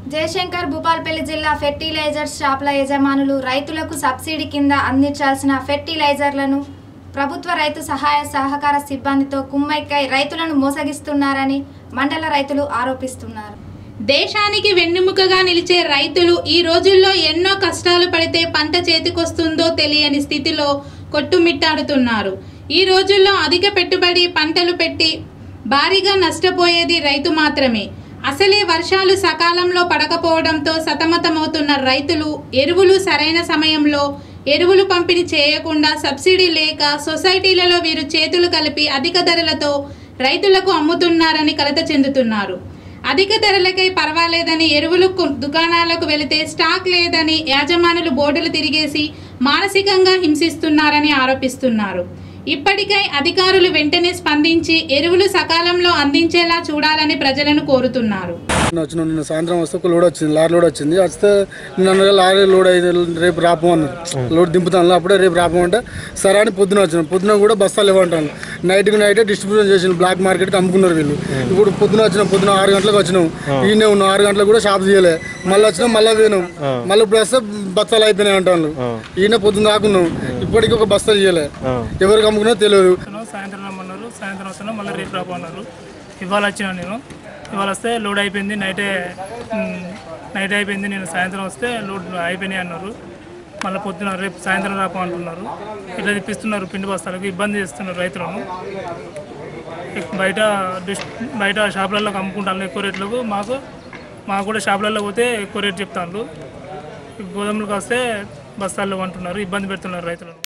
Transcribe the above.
జయశంకర్ భూపాల్పల్లి జిల్లా ఫెర్టిలైజర్స్ షాపుల యజమానులు రైతులకు సబ్సిడీ కింద అందించాల్సిన ఫెర్టిలైజర్లను ప్రభుత్వ రైతు సహాయ సహకార సిబ్బందితో కుమ్మైక్కై రైతులను మోసగిస్తున్నారని మండల రైతులు ఆరోపిస్తున్నారు దేశానికి వెన్నెముకగా నిలిచే రైతులు ఈ రోజుల్లో ఎన్నో కష్టాలు పడితే పంట చేతికొస్తుందో తెలియని స్థితిలో కొట్టుమిట్టాడుతున్నారు ఈ రోజుల్లో అధిక పెట్టుబడి పంటలు పెట్టి భారీగా నష్టపోయేది రైతు మాత్రమే అసలే వర్షాలు సకాలంలో పడకపోవడంతో సతమతమవుతున్న రైతులు ఎరువులు సరైన సమయంలో ఎరువులు పంపిణీ చేయకుండా సబ్సిడీ లేక సొసైటీలలో వీరు చేతులు కలిపి అధిక ధరలతో రైతులకు అమ్ముతున్నారని కలత చెందుతున్నారు అధిక ధరలకై పర్వాలేదని ఎరువులు కొ- దుకాణాలకు వెళితే స్టాక్ లేదని యాజమానులు బోర్డులు తిరిగేసి మానసికంగా హింసిస్తున్నారని ఆరోపిస్తున్నారు ఇప్పటికై అధికారులు వెంటనే స్పందించి ఎరువులు సకాలంలో అందించేలా చూడాలని ప్రజలను కోరుతున్నారు నిన్న వచ్చిన నిన్న సాయంత్రం వస్తే ఒక లోడ్ వచ్చింది లారీ లోడ్ వచ్చింది వస్తే నిన్న లారీ లోడ్ అయితే రేపు రాపం అన్నారు లోడ్ దింపుతాను అప్పుడే రేపు రాపం అంటే సరే అని పొద్దున వచ్చిన పొద్దున కూడా బస్తాలు ఇవ్వంటాను నైట్కి నైట్ డిస్ట్రిబ్యూషన్ చేసిన బ్లాక్ మార్కెట్కి అమ్ముకున్నారు వీళ్ళు ఇప్పుడు పొద్దున వచ్చినాం పొద్దున ఆరు గంటలకు వచ్చినాం ఈయనే ఉన్నాం ఆరు గంటలకు కూడా షాప్ తీయలే మళ్ళీ వచ్చినాం మళ్ళీ పోయినాం మళ్ళీ ఇప్పుడు వస్తే బస్తాలు అయిపోయినాయి అంటాను ఈయన పొద్దున దాకున్నాం ఇప్పటికీ ఒక బస్తాలు చేయలే ఎవరికి అమ్ముకున్నా తెలియదు వస్తున్నాం, సాయంత్రం రమ్మన్నారు సాయంత్రం వస్తున్నాం మళ్ళీ రేపు రాబోన్నారు ఇవాళ వచ్చినా నేను ఇవాళ వస్తే లోడ్ అయిపోయింది నైటే మ్, నైట్ అయిపోయింది నేను సాయంత్రం వస్తే లోడ్ అయిపోయినాయి అన్నారు మళ్ళీ పొద్దున రేపు సాయంత్రం రాపో అంటున్నారు ఇట్లా తిప్పిస్తున్నారు పిండి బస్తాలకు ఇబ్బంది చేస్తున్నారు రైతులను ఎక్- బయట డిస్ బయట షాపులలో అమ్ముకుంటాను ఎక్కువ రేట్లకు మాకు మాకు కూడా షాపులలో పోతే ఎక్కువ రేట్ చెప్తాను గోదాములకు వస్తే బస్తాల్లో అంటున్నారు ఇబ్బంది పెడుతున్నారు రైతులను